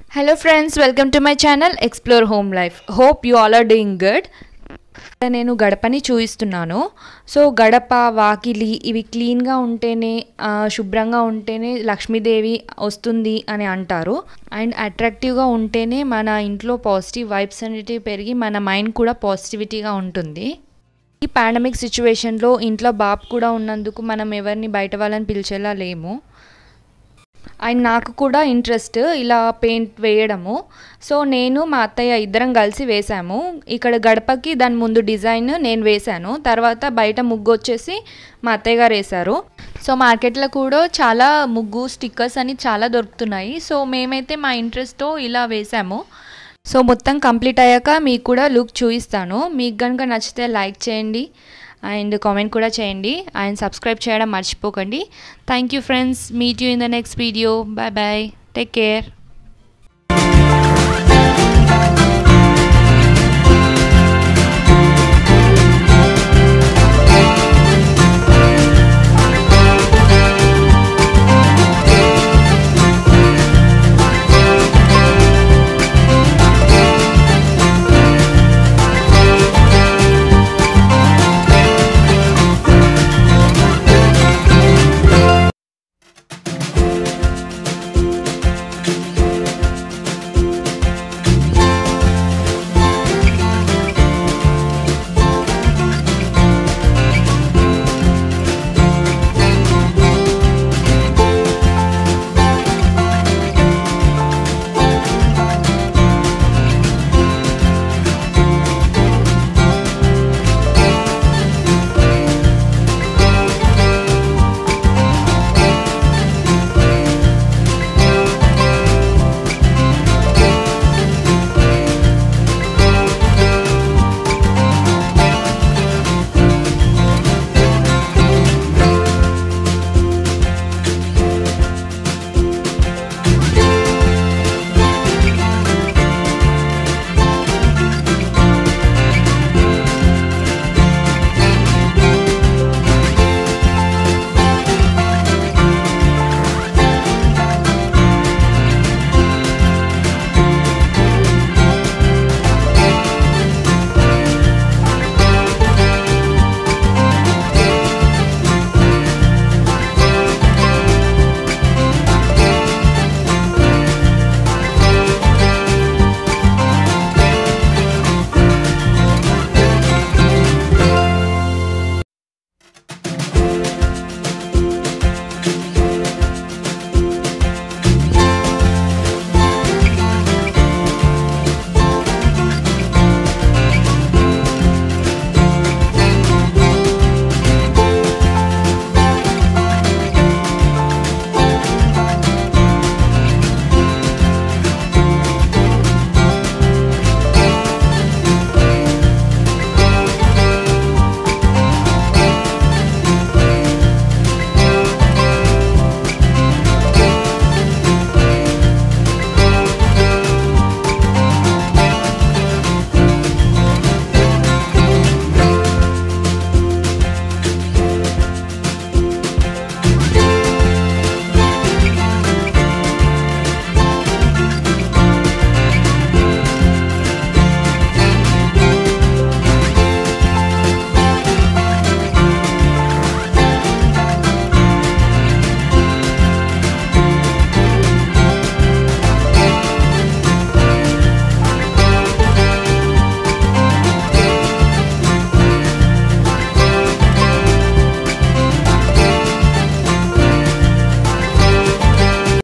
Hello friends, welcome to my channel Explore Home Life. Hope you all are doing good. నేను గడపని చూపిస్తున్నాను so గడప వాకిలి ఇవి క్లీన్గా ఉంటేనే ఆ, శుభ్రంగా ఉంటేనే లక్ష్మీదేవి వస్తుంది అని అంటారు అండ్ అట్రాక్టివ్గా ఉంటేనే మన ఇంట్లో పాజిటివ్ వైబ్స్ అనేటివి పెరిగి మన మైండ్ కూడా పాజిటివిటీగా ఉంటుంది ఈ పాండమిక్ సిచ్యువేషన్లో ఇంట్లో బాబు కూడా ఉన్నందుకు మనం ఎవరిని బయట వాళ్ళని పిలిచేలా లేము అండ్ నాకు కూడా ఇంట్రెస్ట్ ఇలా పెయింట్ వేయడము సో నేను మా అత్తయ్య ఇద్దరం కలిసి వేసాము ఇక్కడ గడపకి దాని ముందు డిజైన్ నేను వేశాను తర్వాత బయట ముగ్గు వచ్చేసి మా అత్తయ్య గారు వేశారు సో మార్కెట్లో కూడా చాలా ముగ్గు స్టిక్కర్స్ అని చాలా దొరుకుతున్నాయి సో మేమైతే మా ఇంట్రెస్ట్తో ఇలా వేసాము సో మొత్తం కంప్లీట్ అయ్యాక మీకు కూడా లుక్ చూపిస్తాను మీకు కనుక నచ్చితే లైక్ చేయండి అండ్ కామెంట్ కూడా చేయండి అండ్ సబ్స్క్రైబ్ చేయడం మర్చిపోకండి thank you friends meet you in the next video bye bye take care